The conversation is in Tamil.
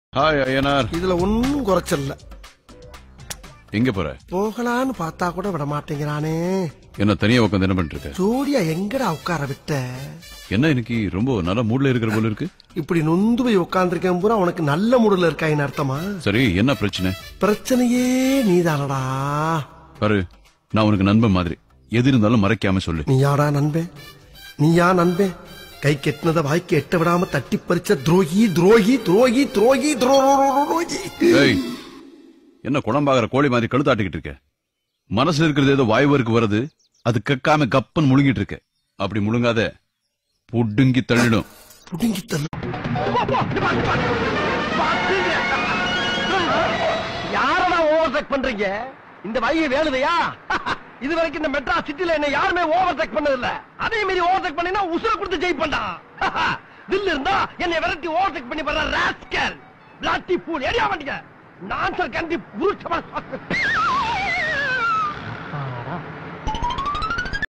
ஹாய் ஐயனார் இதுல ஒன்னும் குறைச்சல்ல எங்க போற போகலான்னு பார்த்தா கூட விட மாட்டேங்கிறானே என்ன தனியா உட்காந்து என்ன பண்ணிட்டு இருக்க ஜோடியா எங்கடா உட்கார விட்ட என்ன இன்னைக்கு ரொம்ப நல்ல மூட்ல இருக்கிற போல இருக்கு இப்படி நொந்து போய் உட்கார்ந்திருக்கேன் பூரா உனக்கு நல்ல மூடுல இருக்காயின்னு அர்த்தமா சரி என்ன பிரச்சனை பிரச்சனையே நீதானடா பாரு நான் உனக்கு நண்பன் மாதிரி எது இருந்தாலும் மறைக்காம சொல்லு நீயாடா நண்பே நீயா நண்பே கை கெட்டினத வாய்க்கு எட்ட விடாம தட்டி பறிச்ச துரோகி துரோகி துரோகி துரோகி துரோகி ஏய் என்ன குழம்பாகிற கோழி மாதிரி கழுத்தாட்டிக்கிட்டு இருக்க மனசுல இருக்கிறது ஏதோ வாய்வருக்கு வருது அது கக்காம கப்பன் முழுங்கிட்டு இருக்க அப்படி முழுங்காத புடுங்கி தள்ளிடும் புடுங்கி தள்ளு யாரடா ஓவர்டேக் பண்றீங்க இந்த வழியை வேணுதையா இது வரைக்கும் இந்த மெட்ராஸ் சிட்டில என்ன யாருமே ஓவர்டேக் பண்ணது இல்ல அதே மாதிரி ஓவர்டேக் பண்ணினா உசுர கொடுத்து ஜெயிப்பண்டா தில் இருந்தா என்னை விரட்டி ஓவர்டேக் பண்ணி வர்ற ராஸ்கல் பிளாட்டி பூல் ஏரியா வண்டிங்க நான் கண்டி புருஷமா